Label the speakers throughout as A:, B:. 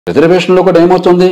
A: రిజర్వేషన్లో కూడా ఏమవుతుంది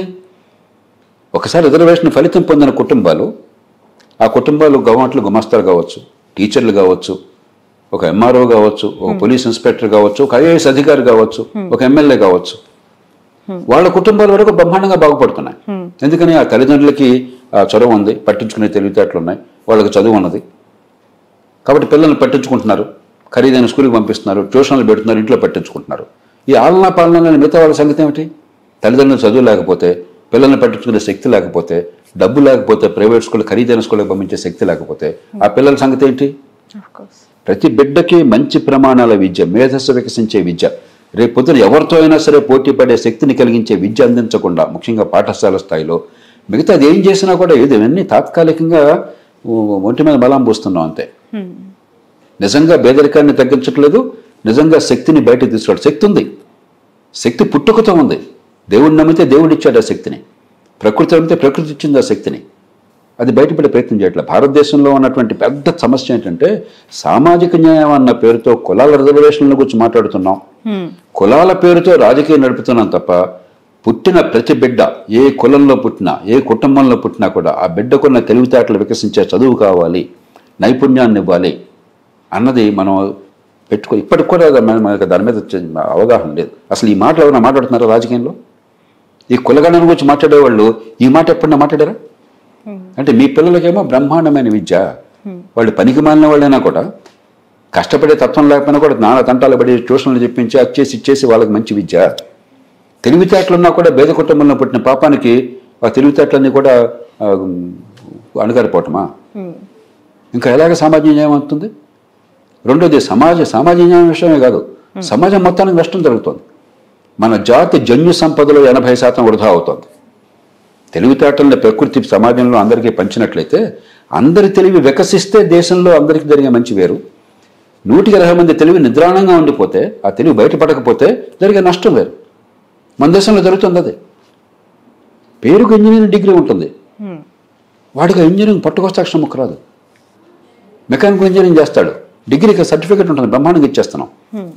A: ఒకసారి రిజర్వేషన్ ఫలితం పొందిన కుటుంబాలు ఆ కుటుంబాలు గవర్నమెంట్లు గుమస్తాలు కావచ్చు టీచర్లు కావచ్చు ఒక ఎంఆర్ఓ కావచ్చు ఒక పోలీస్ ఇన్స్పెక్టర్ కావచ్చు ఒక ఐఏఎస్ అధికారి కావచ్చు ఒక ఎమ్మెల్యే కావచ్చు వాళ్ళ కుటుంబాల వరకు బ్రహ్మాండంగా బాగుపడుతున్నాయి ఎందుకని ఆ తల్లిదండ్రులకి ఆ చదువు ఉంది పట్టించుకునే తెలివితేటలు ఉన్నాయి వాళ్ళకి చదువు ఉన్నది కాబట్టి పిల్లల్ని పట్టించుకుంటున్నారు ఖరీదైన స్కూల్కి పంపిస్తున్నారు ట్యూషన్లు పెడుతున్నారు ఇంట్లో పట్టించుకుంటున్నారు ఈ ఆలనా పాలన మిగతా వాళ్ళ సంగతి ఏమిటి తల్లిదండ్రులు చదువు లేకపోతే పిల్లల్ని పట్టించుకునే శక్తి లేకపోతే డబ్బు లేకపోతే ప్రైవేట్ స్కూల్ ఖరీదైన స్కూల్కి పంపించే శక్తి లేకపోతే ఆ పిల్లల సంగతి ఏంటి
B: ఆఫ్ కోర్స్
A: ప్రతి బిడ్డకి మంచి ప్రమాణాల విద్య మేధస్సు వికసించే విద్య రేపు పొద్దున ఎవరితో అయినా సరే పోటీ పడే శక్తిని కలిగించే విద్య అందించకుండా ముఖ్యంగా పాఠశాల స్థాయిలో మిగతా అది ఏం చేసినా కూడా ఇది ఇవన్నీ తాత్కాలికంగా ఉ- ఒంటి మీద బలం పోస్తున్నాం అంతే నిజంగా పేదరికాన్ని తగ్గించట్లేదు నిజంగా శక్తిని బయటకు తీసుకోవడం శక్తి ఉంది శక్తి పుట్టుకతో ఉంది దేవుడిని నమ్మితే దేవుడు ఇచ్చాడు ఆ శక్తిని ప్రకృతి నమ్మితే ప్రకృతి ఇచ్చింది ఆ శక్తిని అది బయటపడే ప్రయత్నం చేయట్లేదు భారతదేశంలో ఉన్నటువంటి పెద్ద సమస్య ఏంటంటే సామాజిక న్యాయం అన్న పేరుతో కులాల రిజర్వేషన్ల గురించి మాట్లాడుతున్నాం కులాల పేరుతో రాజకీయం నడుపుతున్నాం తప్ప పుట్టిన ప్రతి బిడ్డ ఏ కులంలో పుట్టినా ఏ కుటుంబంలో పుట్టినా కూడా ఆ బిడ్డకున్న తెలివితేటలు వికసించే చదువు కావాలి నైపుణ్యాన్ని ఇవ్వాలి అన్నది మనం పెట్టుకో ఇప్పటికి కూడా అది మన- మనకు దాని మీద వచ్చే అవగాహన లేదు అసలు ఈ మాటలు ఎవరైనా మాట్లాడుతున్నారా రాజకీయంలో ఈ కులగణన గురించి మాట్లాడేవాళ్ళు ఈ మాట ఎప్పుడన్నా మాట్లాడారా అంటే మీ పిల్లలకేమో బ్రహ్మాండమైన విద్య వాళ్ళు పనికి మాలిన వాళ్ళైనా కూడా కష్టపడే తత్వం లేకపోయినా కూడా నాన్న తంటాలు పడి ట్యూషన్లు చెప్పించి అచ్చేసి ఇచ్చేసి వాళ్ళకి మంచి విద్య తెలివితేటలున్నా కూడా పేద కుటుంబంలో పుట్టిన పాపానికి ఆ తెలివితేటలన్నీ కూడా ఆ, అణగారిపోవటమా ఇంకా ఎలాగ సామాజిక న్యాయం అవుతుంది రెండోది సమాజ సామాజిక న్యాయం విషయమే కాదు సమాజం మొత్తానికి నష్టం జరుగుతుంది మన జాతి జన్యు సంపదలో ఎనభై శాతం వృధా అవుతుంది తెలివితేటలను ప్రకృతి సమాజంలో అందరికీ పంచినట్లయితే అందరి తెలివి వికసిస్తే దేశంలో అందరికీ జరిగే మంచి వేరు నూటికి ఇరవై మంది తెలివి నిద్రాణంగా ఉండిపోతే ఆ తెలివి బయటపడకపోతే జరిగే నష్టం వేరు మన దేశంలో జరుగుతుంది అది పేరుకు ఇంజనీరింగ్ డిగ్రీ ఉంటుంది వాడికి ఇంజనీరింగ్ పట్టుకొస్తే అక్షరం ముక్క రాదు మెకానికల్ ఇంజనీరింగ్ చేస్తాడు డిగ్రీకి సర్టిఫికేట్ ఉంటుంది బ్రహ్మాండంగా ఇచ్చేస్తున్నాం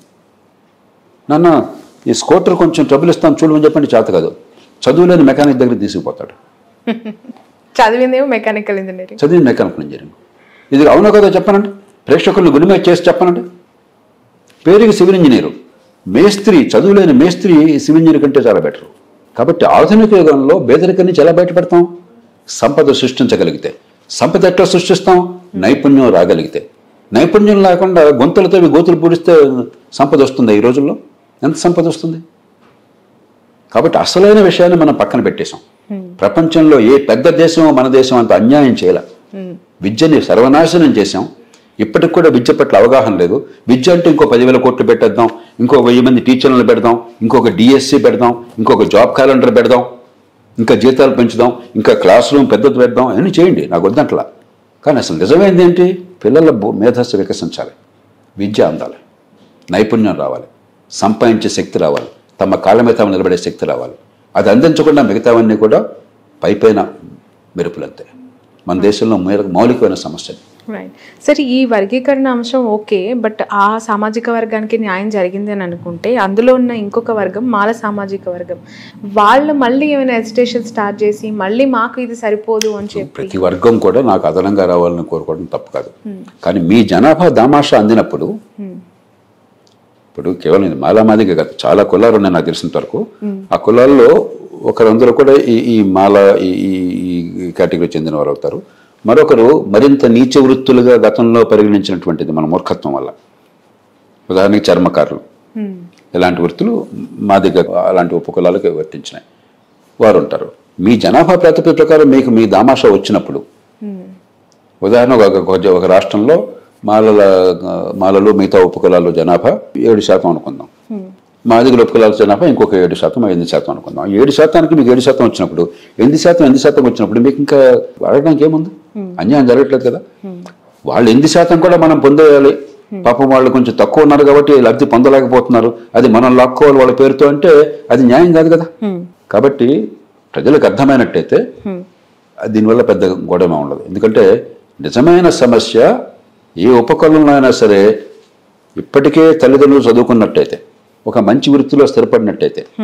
A: నాన్న ఈ స్కూటర్ కొంచెం ట్రబుల్ ఇస్తాను చూడమని చెప్పండి చేత కాదు చదువులేని మెకానిక్ దగ్గర తీసుకుపోతాడు
B: చదివిందేమో మెకానికల్ ఇంజనీరింగ్
A: చదివిన మెకానికల్ ఇంజనీరింగ్ ఇది అవునో కదా చెప్పనండి ప్రేక్షకులను గుడిమే చేసి చెప్పనండి పేరుకి సివిల్ ఇంజనీరు మేస్త్రి చదువులేని మేస్త్రి సివిల్ ఇంజనీర్ కంటే చాలా బెటర్ కాబట్టి ఆధునిక యుగంలో పేదరికం నుంచి ఎలా బయటపడతాం సంపద సృష్టించగలిగితే సంపద ఎట్లా సృష్టిస్తాం నైపుణ్యం రాగలిగితే నైపుణ్యం లేకుండా గొంతులతో ఇవి గోతులు పూడిస్తే సంపద వస్తుంది ఈ రోజుల్లో ఎంత సంపద వస్తుంది కాబట్టి అసలైన విషయాన్ని మనం పక్కన పెట్టేశాం ప్రపంచంలో ఏ పెద్ద దేశం మన దేశం అంత అన్యాయం చేయాల విద్యని సర్వనాశనం చేశాం ఇప్పటికి కూడా విద్య పట్ల అవగాహన లేదు విద్య అంటే ఇంకో పదివేల కోట్లు పెట్టేద్దాం ఇంకో వెయ్యి మంది టీచర్లను పెడదాం ఇంకొక డిఎస్సి పెడదాం ఇంకొక జాబ్ క్యాలెండర్ పెడదాం ఇంకా జీతాలు పెంచుదాం ఇంకా క్లాస్ రూమ్ పెద్దది పెడదాం అన్నీ చేయండి నాకు వద్దంటలా కానీ అసలు నిజమైంది ఏంటి పిల్లల బు- మేధస్సు వికసించాలి విద్య అందాలి నైపుణ్యం రావాలి సంపాదించే శక్తి రావాలి తమ కాళ్ళ మీద తాము నిలబడే శక్తి రావాలి అది అందించకుండా మిగతావన్నీ కూడా పైపైన మెరుపులంతే మన దేశంలో మేర- మౌలికమైన సమస్య
B: రైట్ సరే ఈ వర్గీకరణ అంశం ఓకే బట్ ఆ సామాజిక వర్గానికి న్యాయం జరిగింది అని అనుకుంటే అందులో ఉన్న ఇంకొక వర్గం మాల సామాజిక వర్గం వాళ్ళు మళ్ళీ ఏమైనా ఎజిటేషన్ స్టార్ట్ చేసి మళ్ళీ మాకు ఇది సరిపోదు అని చెప్పి
A: ప్రతి వర్గం కూడా నాకు అదనంగా రావాలని కోరుకోవడం తప్పు కాదు కానీ మీ జనాభా దామాషా అందినప్పుడు ఇప్పుడు కేవలం ఇది మాలామాదిగా కాదు చాలా కులాలు ఉన్నాయి నాకు తెలిసినంత వరకు ఆ కులాల్లో ఒకరందరూ కూడా ఈ ఈ మాల ఈ ఈ- ఈ కేటగిరీ చెందిన వారు అవుతారు మరొకరు మరింత నీచ వృత్తులుగా గతంలో పరిగణించినటువంటిది మన మూర్ఖత్వం వల్ల ఉదాహరణకి చర్మకారులు
B: Hmm.
A: ఇలాంటి వృత్తులు మా దగ్గర అలాంటి ఉపకులాలకు వర్తించినాయి వారు ఉంటారు మీ జనాభా ప్రాతిపదిక ప్రకారం మీకు మీ దామాషా వచ్చినప్పుడు ఉదాహరణ ఒక ఒక- ఒక రాష్ట్రంలో మాలల మాలలు మిగతా ఉపకులాలు జనాభా ఏడు శాతం అనుకుందాం మాదిగల ఉపకులాల జనాభా ఇంకొక ఏడు శాతం ఎనిమిది శాతం అనుకుందాం ఏడు శాతానికి మీకు ఏడు శాతం వచ్చినప్పుడు ఎనిమిది శాతం ఎనిమిది శాతం వచ్చినప్పుడు మీకు ఇంకా అడగడానికి ఏముంది అన్యాయం జరగట్లేదు కదా వాళ్ళు ఎనిమిది శాతం కూడా మనం పొందేయాలి పాపం వాళ్ళు కొంచెం తక్కువ ఉన్నారు కాబట్టి లబ్ధి పొందలేకపోతున్నారు అది మనం లాక్కోవాలి వాళ్ళ పేరుతో అంటే అది న్యాయం కాదు కదా కాబట్టి ప్రజలకు అర్థమైనట్టయితే దీనివల్ల పెద్ద గొడవ ఉండదు ఎందుకంటే నిజమైన సమస్య ఏ ఉపకులంలో అయినా సరే ఇప్పటికే తల్లిదండ్రులు చదువుకున్నట్టయితే ఒక మంచి వృత్తిలో స్థిరపడినట్టయితే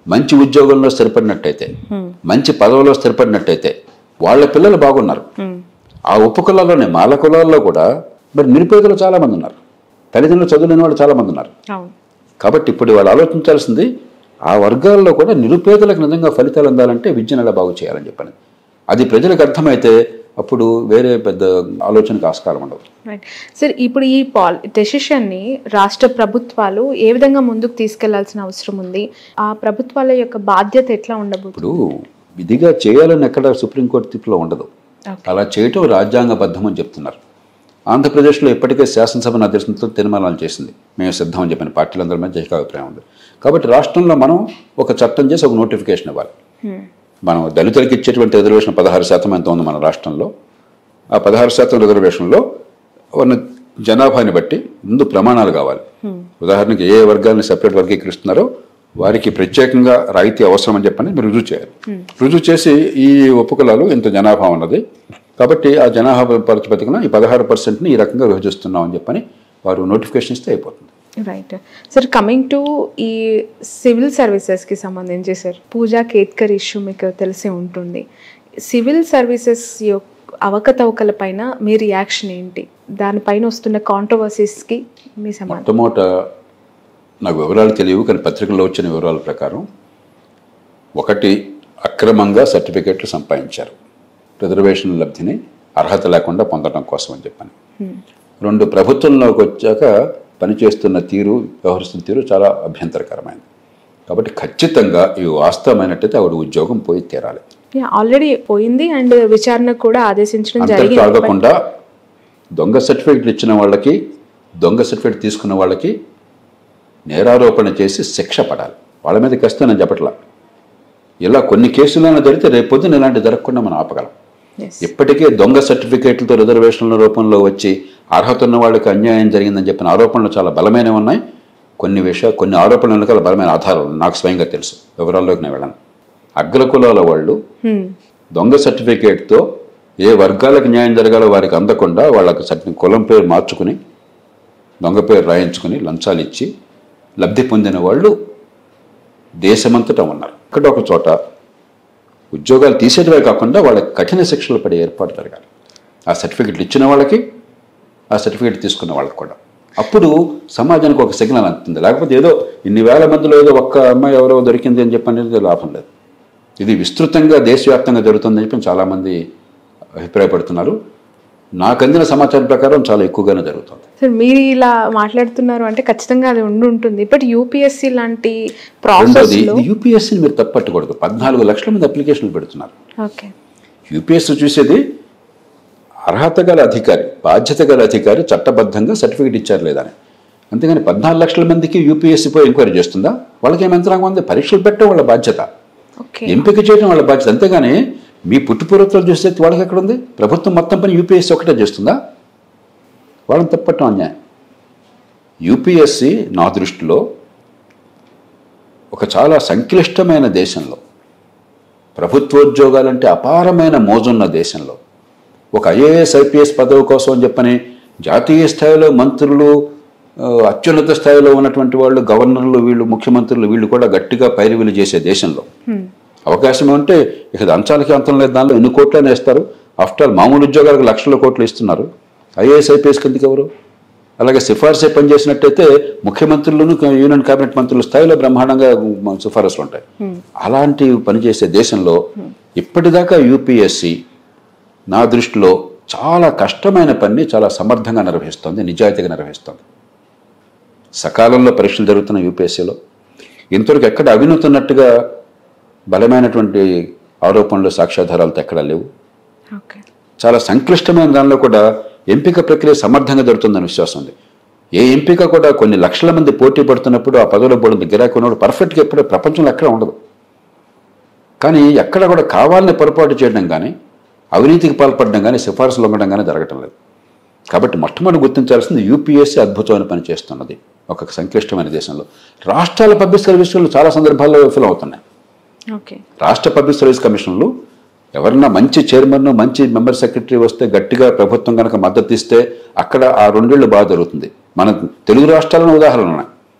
A: మంచి ఉద్యోగంలో స్థిరపడినట్టయితే మంచి పదవిలో స్థిరపడినట్టయితే వాళ్ళ పిల్లలు బాగున్నారు ఆ ఉప కులాల్లోనే మాల కులాల్లో కూడా మరి నిరుపేదలు చాలా మంది ఉన్నారు తల్లిదండ్రులు చదువులేని వాళ్ళు చాలా మంది ఉన్నారు
B: అవును
A: కాబట్టి ఇప్పుడు వాళ్ళు ఆలోచించాల్సింది ఆ వర్గాల్లో కూడా నిరుపేదలకు నిజంగా ఫలితాలు అందాలంటే విద్యను ఎలా బాగు చేయాలని చెప్పని అది ప్రజలకు అర్థమైతే అప్పుడు వేరే పెద్ద ఆలోచనకు ఆస్కారం ఉండదు
B: రైట్ సార్ ఇప్పుడు ఈ పాల్ డెసిషన్ని రాష్ట్ర ప్రభుత్వాలు ఏ విధంగా ముందుకు తీసుకెళ్లాల్సిన అవసరం ఉంది ఆ ప్రభుత్వాల యొక్క బాధ్యత ఎట్లా ఉండబోతుంది
A: ఇప్పుడు విధిగా చేయాలని ఎక్కడ సుప్రీంకోర్టు తీర్పులో ఉండదు అలా చేయటం రాజ్యాంగబద్ధం అని చెప్తున్నారు ఆంధ్రప్రదేశ్లో ఇప్పటికే శాసనసభ నా దర్శనంతో తీర్మానాలు చేసింది మేము సిద్ధం అని చెప్పిన పార్టీలందరి మధ్య ఏకాభిప్రాయం ఉంది కాబట్టి రాష్ట్రంలో మనం ఒక చట్టం చేసి ఒక నోటిఫికేషన్ ఇవ్వాలి మనం దళితులకు ఇచ్చేటువంటి రిజర్వేషన్ పదహారు శాతం ఎంత ఉంది మన రాష్ట్రంలో ఆ పదహారు శాతం రిజర్వేషన్లో ఉన్న జనాభాని బట్టి ముందు ప్రమాణాలు కావాలి ఉదాహరణకి ఏ వర్గాన్ని సెపరేట్ వర్గీకరిస్తున్నారో వారికి ప్రత్యేకంగా రాయితీ అవసరం అని చెప్పని మీరు రుజువు చేయాలి రుజువు చేసి ఈ ఉపకులాలు ఇంత జనాభా ఉన్నది కాబట్టి ఆ జనాభా ప్రాతిపదికన ఈ పదహారు పర్సెంట్ని ఈ రకంగా విభజిస్తున్నాం అని చెప్పని వారు నోటిఫికేషన్ ఇస్తే అయిపోతుంది
B: రైట్ సార్ కమింగ్ టు ఈ సివిల్ సర్వీసెస్కి సంబంధించి సార్ పూజా కేత్కర్ ఇష్యూ మీకు తెలిసి ఉంటుంది సివిల్ సర్వీసెస్ యొక్క అవకతవకల పైన మీ రియాక్షన్ ఏంటి దానిపైన వస్తున్న కాంట్రవర్సీస్కి మీ సమాధానం
A: మొట్టమొదట నాకు వివరాలు తెలియవు కానీ పత్రికల్లో వచ్చిన వివరాల ప్రకారం ఒకటి అక్రమంగా సర్టిఫికెట్లు సంపాదించారు రిజర్వేషన్ లబ్ధిని అర్హత లేకుండా పొందడం కోసం అని చెప్పని రెండు ప్రభుత్వంలోకి వచ్చాక పనిచేస్తున్న తీరు వ్యవహరిస్తున్న తీరు చాలా అభ్యంతరకరమైనది కాబట్టి ఖచ్చితంగా ఇవి వాస్తవమైనట్టయితే ఆవిడ ఉద్యోగం పోయి తీరాలి
B: ఆల్రెడీ పోయింది అండ్ విచారణ కూడా ఆదేశించడం
A: అంతటితో
B: జరిగింది
A: ఆగకుండా దొంగ సర్టిఫికెట్లు ఇచ్చిన వాళ్ళకి దొంగ సర్టిఫికెట్ తీసుకున్న వాళ్ళకి నేరారోపణ చేసి శిక్ష పడాలి వాళ్ళ మీద కష్టం నేను చెప్పట్లా ఇలా కొన్ని కేసులైనా జరిగితే రేపు పొద్దున ఇలాంటి జరగకుండా మనం ఆపగలం
B: Yes.
A: ఇప్పటికే దొంగ సర్టిఫికేట్లతో రిజర్వేషన్ల రూపంలో వచ్చి అర్హత ఉన్న వాళ్ళకి అన్యాయం జరిగిందని చెప్పిన ఆరోపణలు చాలా బలమైనవి ఉన్నాయి కొన్ని విషయాలు కొన్ని ఆరోపణల వెనకాల బలమైన ఆధారాలు ఉన్నాయి. నాకు స్వయంగా తెలుసు వివరాల్లోకి నేను వెళ్ళను అగ్రకులాల వాళ్ళు
B: Hmm.
A: దొంగ సర్టిఫికేట్తో ఏ వర్గాలకు న్యాయం జరగాలో వారికి అందకుండా వాళ్ళకి సర్టి కులం పేరు మార్చుకుని దొంగ పేరు రాయించుకుని లంచాలు ఇచ్చి లబ్ధి పొందిన వాళ్ళు దేశమంతటా ఉన్నారు ఇక్కడ ఒక చోట ఉద్యోగాలు తీసేటవే కాకుండా వాళ్ళకి కఠిన శిక్షలు పడే ఏర్పాటు జరగాలి ఆ సర్టిఫికెట్లు ఇచ్చిన వాళ్ళకి ఆ సర్టిఫికెట్ తీసుకున్న వాళ్ళకి కూడా అప్పుడు సమాజానికి ఒక సిగ్నల్ అందుతుంది లేకపోతే ఏదో ఇన్ని వేల మందిలో ఏదో ఒక్క అమ్మాయి ఎవరో దొరికింది అని చెప్పనేది లాభం లేదు ఇది విస్తృతంగా దేశవ్యాప్తంగా జరుగుతుందని చెప్పి చాలామంది అభిప్రాయపడుతున్నారు నాకు అందిన సమాచారం ప్రకారం చాలా ఎక్కువగానే జరుగుతుంది
B: సార్ మీరు ఇలా మాట్లాడుతున్నారు అంటే ఖచ్చితంగా అది ఉండి ఉంటుంది బట్ యూపీఎస్సీ లాంటి ప్రాసెస్
A: రెండోది
B: లో
A: ఇది యూపీఎస్సీని మీరు తప్పట్టకూడదు పద్నాలుగు లక్షల మంది అప్లికేషన్లు పెడుతున్నారు
B: ఓకే
A: యూపీఎస్సీ చూసేది అర్హత గల అధికారి బాధ్యత గల అధికారి చట్టబద్ధంగా సర్టిఫికేట్ ఇచ్చారు లేదా అని అంతేగాని పద్నాలుగు లక్షల మందికి యూపీఎస్సీ పోయి ఎంక్వైరీ చేస్తుందా వాళ్ళకి ఏం యంత్రాంగం ఉంది పరీక్షలు పెట్టడం వాళ్ళ బాధ్యత
B: ఓకే
A: ఎంపిక చేయడం వాళ్ళ బాధ్యత అంతేగాని మీ పుట్టుపూర్వతలు చూస్తే వాళ్ళకి ఎక్కడ ఉంది ప్రభుత్వం మొత్తం పని యూపీఎస్సీ ఒకటే చేస్తుందా వాళ్ళని తప్పట్టం అన్యాయం యూపీఎస్సీ నా దృష్టిలో ఒక చాలా సంక్లిష్టమైన దేశంలో ప్రభుత్వోద్యోగాలంటే అపారమైన మోజున్న దేశంలో ఒక ఐఏఎస్ ఐపీఎస్ పదవి కోసం అని చెప్పని జాతీయ స్థాయిలో మంత్రులు ఆ, అత్యున్నత స్థాయిలో ఉన్నటువంటి వాళ్ళు గవర్నర్లు వీళ్ళు ముఖ్యమంత్రులు వీళ్ళు కూడా గట్టిగా పైరువిలు చేసే దేశంలో అవకాశం ఉంటే ఇక అంచాలకి అంతం లేదు దానిలో ఎన్ని కోట్లైనా ఇస్తారు ఆఫ్టర్ ఆల్ మామూలు ఉద్యోగాలకు లక్షల కోట్లు ఇస్తున్నారు ఐఏఎస్ ఐపీఎస్ కిందకి ఎవరు అలాగే సిఫార్సే పనిచేసినట్టయితే ముఖ్యమంత్రులను యూనియన్ కేబినెట్ మంత్రుల స్థాయిలో బ్రహ్మాండంగా సిఫారసులు ఉంటాయి అలాంటి పనిచేసే దేశంలో ఇప్పటిదాకా యూపీఎస్సి నా దృష్టిలో చాలా కష్టమైన పని చాలా సమర్థంగా నిర్వహిస్తుంది నిజాయితీగా నిర్వహిస్తుంది సకాలంలో పరీక్షలు జరుగుతున్న యూపీఎస్సీలో ఇంతవరకు ఎక్కడ అవినీతి ఉన్నట్టుగా బలమైనటువంటి ఆరోపణలు సాక్ష్యాధారాలతో ఎక్కడా లేవు
B: ఓకే
A: చాలా సంక్లిష్టమైన దానిలో కూడా ఎంపిక ప్రక్రియ సమర్థంగా జరుగుతుందని విశ్వాసం ఉంది ఏ ఎంపిక కూడా కొన్ని లక్షల మంది పోటీ పడుతున్నప్పుడు ఆ పదవిలో పడింది గిరాకీ ఉన్నప్పుడు పర్ఫెక్ట్గా ఎప్పుడూ ప్రపంచంలో ఎక్కడ ఉండదు కానీ ఎక్కడ కూడా కావాలని పొరపాటు చేయడం కానీ అవినీతికి పాల్పడడం కానీ సిఫార్సులు ఉండడం కానీ జరగటం లేదు కాబట్టి మొట్టమొదటి గుర్తించాల్సింది యూపీఎస్సీ అద్భుతమైన పని చేస్తున్నది ఒక సంక్లిష్టమైన దేశంలో రాష్ట్రాల పబ్లిక్ సర్వీసులు చాలా సందర్భాల్లో విఫలం అవుతున్నాయి
B: ఓకే
A: రాష్ట్ర పబ్లిక్ సర్వీస్ కమిషన్లు ఎవరన్నా మంచి చైర్మన్ మంచి మెంబర్ సెక్రటరీ వస్తే గట్టిగా ప్రభుత్వం కనుక మద్దతు ఇస్తే అక్కడ ఆ రెండేళ్లు బాగా జరుగుతుంది మన తెలుగు రాష్ట్రాలను ఉదాహరణ ఉన్నాయి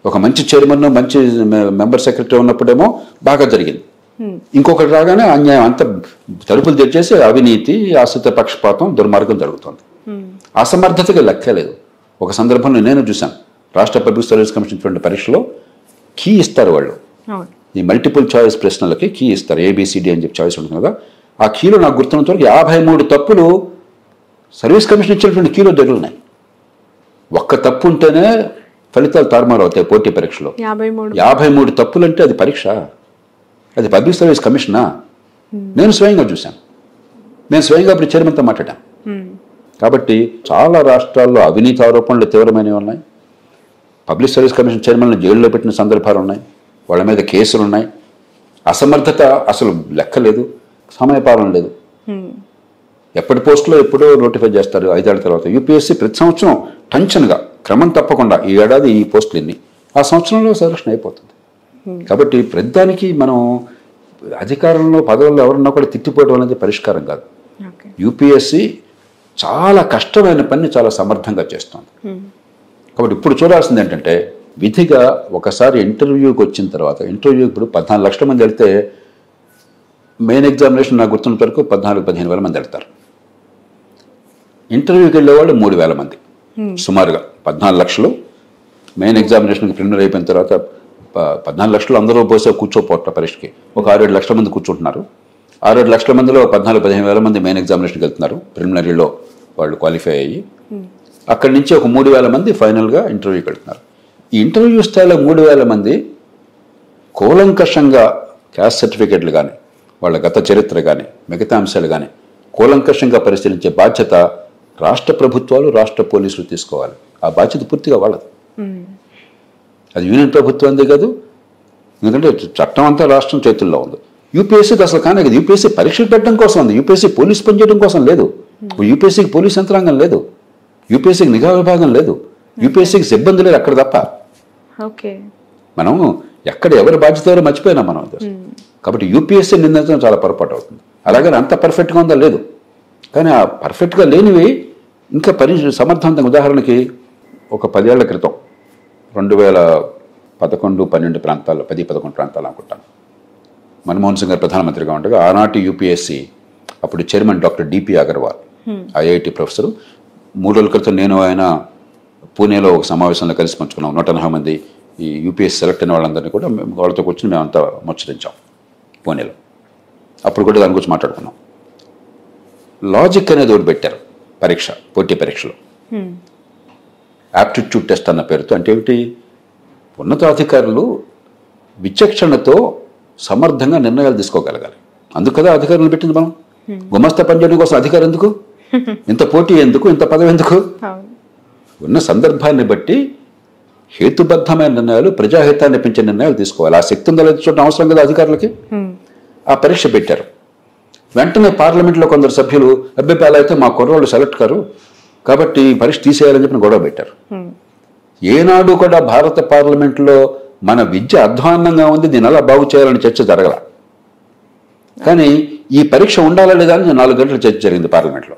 A: ఒక మంచి చైర్మన్ మంచి మెంబర్ సెక్రటరీ ఉన్నప్పుడేమో బాగా జరిగింది ఇంకొకటి రాగానే అన్యాయం అంత తలుపులు తెచ్చేసి అవినీతి ఆశ్రిత పక్షపాతం దుర్మార్గం జరుగుతుంది అసమర్థతగా లెక్కలేదు ఒక సందర్భంలో నేను చూశాను రాష్ట్ర పబ్లిక్ సర్వీస్ కమిషన్ ఇటువంటి పరీక్షలో కీ ఇస్తారు వాళ్ళు
B: అవును
A: ఈ మల్టిపుల్ చాయిస్ ప్రశ్నలకి కీ ఇస్తారు ఏబిసిడి అని చెప్పి చాయిస్ ఉంటుంది కదా ఆ కీలో నాకు గుర్తున్నంత వరకు యాభై మూడు తప్పులు సర్వీస్ కమిషన్ ఇచ్చినటువంటి కీలో దగ్గరున్నాయి ఒక్క తప్పు ఉంటేనే ఫలితాలు తారుమారు అవుతాయి పోటీ పరీక్షలో
B: యాభై మూడు
A: యాభై మూడు తప్పులు అంటే అది పరీక్ష అది పబ్లిక్ సర్వీస్ కమిషనా నేను స్వయంగా చూశాను నేను స్వయంగా అప్పుడు చైర్మన్తో మాట్లాడాను
B: మ్మ్.
A: కాబట్టి చాలా రాష్ట్రాల్లో అవినీతి ఆరోపణలు తీవ్రమైనవి ఉన్నాయి పబ్లిక్ సర్వీస్ కమిషన్ చైర్మన్లు జైల్లో పెట్టిన సందర్భాలు ఉన్నాయి వాళ్ళ మీద కేసులు ఉన్నాయి అసమర్థత అసలు లెక్కలేదు సమయపాలన లేదు
B: మ్మ్.
A: ఎప్పటి పోస్టులో ఎప్పుడో నోటిఫై చేస్తారు ఐదేళ్ల తర్వాత యూపీఎస్సీ ప్రతి సంవత్సరం టెన్షన్గా క్రమం తప్పకుండా ఈ ఏడాది ఈ పోస్టులు ఎన్ని ఆ సంవత్సరంలో సెలక్షన్ అయిపోతుంది కాబట్టి ప్రతిదానికి మనం అధికారంలో పదవుల్లో ఎవరున్నా కూడా తిట్టిపోవడం అనేది పరిష్కారం కాదు
B: ఓకే
A: యూపీఎస్సి చాలా కష్టమైన పని చాలా సమర్థంగా చేస్తుంది కాబట్టి ఇప్పుడు చూడాల్సింది ఏంటంటే విధిగా ఒకసారి ఇంటర్వ్యూకి వచ్చిన తర్వాత ఇంటర్వ్యూ ఇప్పుడు పద్నాలుగు లక్షల మంది వెళ్తే మెయిన్ ఎగ్జామినేషన్ నాకు గుర్తున్నంత వరకు పద్నాలుగు పదిహేను వేల మంది వెళ్తారు ఇంటర్వ్యూకి వెళ్ళేవాళ్ళు మూడు వేల మంది సుమారుగా పద్నాలుగు లక్షలు మెయిన్ ఎగ్జామినేషన్కి ప్రిలిమినరీ అయిపోయిన తర్వాత ప- పద్నాలుగు లక్షలు అందరూ పోసే కూర్చోపోట్ల పరీక్షకి ఒక ఆరేడు లక్షల మంది కూర్చుంటున్నారు ఆరేడు లక్షల మందిలో పద్నాలుగు పదిహేను వేల మంది మెయిన్ ఎగ్జామినేషన్కి వెళ్తున్నారు ప్రిలిమినరీలో వాళ్ళు క్వాలిఫై అయ్యి అక్కడి నుంచి ఒక మూడు వేల మంది ఫైనల్గా ఇంటర్వ్యూకి వెళ్తున్నారు ఈ ఇంటర్వ్యూ స్థాయిలో మూడు వేల మంది కూలంకషంగా క్యాస్ట్ సర్టిఫికేట్లు కానీ వాళ్ళ గత చరిత్ర కానీ మిగతా అంశాలు కానీ కూలంకషంగా పరిశీలించే బాధ్యత రాష్ట్ర ప్రభుత్వాలు రాష్ట్ర పోలీసులు తీసుకోవాలి ఆ బాధ్యత పూర్తిగా వాళ్ళది అది యూనియన్ ప్రభుత్వందే కాదు ఎందుకంటే చట్టం అంతా రాష్ట్రం చేతుల్లో ఉంది యూపీఎస్సీకి అసలు కానీ కదా యూపీఎస్సీ పరీక్షలు పెట్టడం కోసం ఉంది యూపీఎస్సీ పోలీస్ పనిచేయడం కోసం లేదు యూపీఎస్సీకి పోలీస్ యంత్రాంగం లేదు యూపీఎస్సీకి నిఘా విభాగం లేదు యూపీఎస్సీకి సిబ్బంది లేదు అక్కడ తప్ప
B: ఓకే
A: మనం ఎక్కడ ఎవరి బాధ్యత ఎవరో మర్చిపోయినాం మనం అది. కాబట్టి యూపీఎస్సీ నిందించడం చాలా పొరపాటు అవుతుంది అలాగని అంత పర్ఫెక్ట్గా ఉందా లేదు కానీ ఆ పర్ఫెక్ట్గా లేనివి ఇంకా పరి సమర్థవంతంగా ఉదాహరణకి ఒక పదేళ్ల క్రితం రెండు వేల పదకొండు పన్నెండు ప్రాంతాల్లో పది పదకొండు ప్రాంతాలు అనుకుంటాను మన్మోహన్ సింగ్ గారు ప్రధానమంత్రిగా ఉండగా ఆనాటి యూపీఎస్సీ అప్పుడు chairman doctor D P Agarwal IIT professor మూడు రోజుల క్రితం నేను ఆయన పూణేలో ఒక సమావేశంలో కలిసి పంచుకున్నాం నూట ఎనభై మంది ఈ యూపీఎస్ సెలెక్ట్ అయిన వాళ్ళందరినీ కూడా మేము వాళ్ళతో కూర్చొని మేమంతా ముచ్చరించాం పూణేలో అప్పుడు కూడా దాని గురించి మాట్లాడుకున్నాం లాజిక్ అనేది ఒకటి పెట్టారు పరీక్ష పోటీ పరీక్షలో యాప్టిట్యూడ్ టెస్ట్ అన్న పేరుతో అంటే ఏమిటి ఉన్నతాధికారులు విచక్షణతో సమర్థంగా నిర్ణయాలు తీసుకోగలగాలి అందుకు కదా అధికారులు పెట్టింది మనం గుమస్తా పనిచేయడం కోసం అధికారం ఎందుకు ఇంత పోటీ ఎందుకు ఇంత పదవి ఎందుకు
B: అవును
A: ఉన్న సందర్భాన్ని బట్టి హేతుబద్ధమైన నిర్ణయాలు ప్రజాహితాన్ని పెంచే నిర్ణయాలు తీసుకోవాలి ఆ శక్తి ఉందో లేదో చూడడం అవసరం కదా అధికారులకి ఆ పరీక్ష పెట్టారు వెంటనే పార్లమెంట్లో కొందరు సభ్యులు అభ్యర్థి అలా అయితే మా కుర్రోళ్ళు సెలెక్ట్ కారు కాబట్టి ఈ పరీక్ష తీసేయాలని చెప్పి గొడవ పెట్టారు ఏనాడు కూడా భారత పార్లమెంట్లో మన విద్య అధ్వాన్నంగా ఉంది దీని ఎలా బాగు చేయాలని చర్చ జరగల కానీ ఈ పరీక్ష ఉండాలా లేదా అని నాలుగు గంటల చర్చ జరిగింది పార్లమెంట్లో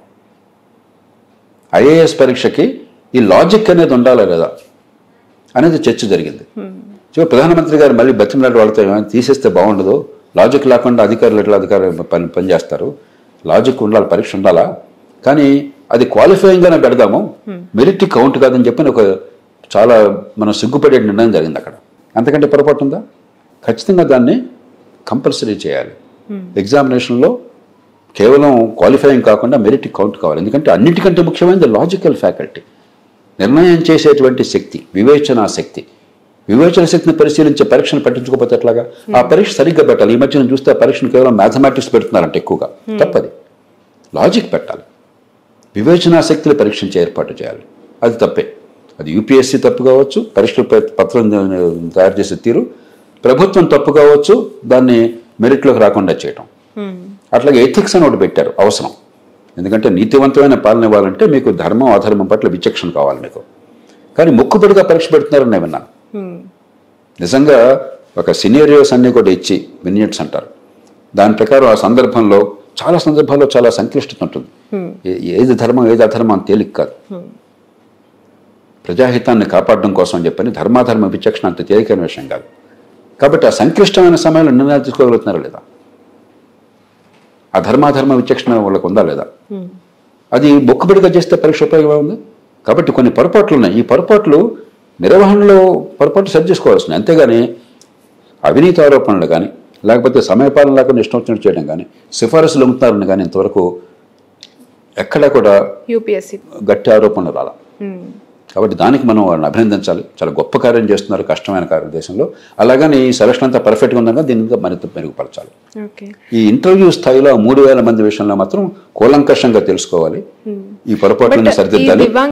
A: ఐఏఎస్ పరీక్షకి ఈ లాజిక్ అనేది ఉండాలా లేదా అనేది చర్చ జరిగింది చివరి ప్రధానమంత్రి గారు మళ్ళీ బతిమలాడు వాళ్ళతో ఏమైనా తీసేస్తే బాగుండదు లాజిక్ లేకుండా అధికారులు ఎట్లా అధికారులు పని పనిచేస్తారు లాజిక్ ఉండాలి పరీక్ష ఉండాలా కానీ అది క్వాలిఫైయింగ్గానే పెడదాము మెరిట్ కౌంట్ కాదని చెప్పి ఒక చాలా మనం సిగ్గుపడే నిర్ణయం జరిగింది అక్కడ అంతకంటే పొరపాటు ఉందా ఖచ్చితంగా దాన్ని కంపల్సరీ చేయాలి ఎగ్జామినేషన్లో కేవలం క్వాలిఫైయింగ్ కాకుండా మెరిట్ కౌంట్ కావాలి ఎందుకంటే అన్నిటికంటే ముఖ్యమైనది లాజికల్ ఫ్యాకల్టీ నిర్ణయం చేసేటువంటి శక్తి వివేచనా శక్తి వివేచన శక్తిని పరిశీలించే పరీక్షను పట్టించుకోకపోతే ఎట్లాగా ఆ పరీక్ష సరిగ్గా పెట్టాలి ఈ మధ్యన చూస్తే ఆ పరీక్షను కేవలం మ్యాథమెటిక్స్ పెడుతున్నారంటే ఎక్కువగా తప్పది లాజిక్ పెట్టాలి వివేచనా శక్తిని పరీక్షించే ఏర్పాటు చేయాలి అది తప్పే అది యూపీఎస్సీ తప్పు కావచ్చు పరీక్ష ప- పత్రం తయారు చేసే తీరు ప్రభుత్వం తప్పు కావచ్చు దాన్ని మెరిట్లోకి రాకుండా చేయటం అట్లాగే ఎథిక్స్ అని ఒకటి పెట్టారు అవసరం ఎందుకంటే నీతివంతమైన పాలన ఇవ్వాలంటే మీకు ధర్మం అధర్మం పట్ల విచక్షణ కావాలి మీకు కానీ మొక్కుబడిగా పరీక్ష పెడుతున్నారని నేను విన్నాను నిజంగా ఒక సినేరియోస్ అన్ని కూడా ఇచ్చి వినియట్స్ అంటారు దాని ప్రకారం ఆ సందర్భంలో చాలా సందర్భాల్లో చాలా సంక్లిష్టత ఉంటుంది ఏ- ఏది ధర్మం ఏది అధర్మం అని తేలిక కాదు ప్రజాహితాన్ని కాపాడడం కోసం అని చెప్పని ధర్మాధర్మ విచక్షణ అంత తేలికైన విషయం కాదు కాబట్టి ఆ సంక్లిష్టమైన సమయంలో నిర్ణయాలు తీసుకోగలుగుతున్నారా లేదా ఆ ధర్మాధర్మ విచక్షణ వాళ్ళకు ఉందా లేదా అది బొక్కుబడిగా చేస్తే పరీక్ష ఉపయోగమే ఉంది కాబట్టి కొన్ని పొరపాట్లు ఉన్నాయి ఈ పొరపాట్లు నిర్వహణలో పొరపాట్లు సరి చేసుకోవాల్సింది అంతేగాని అవినీతి ఆరోపణలు కానీ లేకపోతే సమయపాలన లేకుండా ఇష్టం వచ్చినట్టు చేయడం కానీ సిఫారసులు అమ్ముతున్నారని కానీ ఇంతవరకు ఎక్కడా కూడా
B: యూపీఎస్సీ
A: గట్టి ఆరోపణలు రాలా కాబట్టి దానికి మనం వాళ్ళని అభినందించాలి చాలా గొప్ప కార్యం చేస్తున్నారు కష్టమైన కార్యం దేశంలో అలాగని ఈ సెలక్షన్ అంతా పర్ఫెక్ట్గా ఉందన్నా దీన్ని ఇంకా మరింత మెరుగుపరచాలి
B: ఓకే
A: ఈ ఇంటర్వ్యూ స్థాయిలో మూడు వేల మంది విషయంలో మాత్రం కూలంకషంగా తెలుసుకోవాలి ఈ పొరపాట్లను
B: బట్ ఈ
A: సరిదిద్దాలి
B: దివ్యాంగ్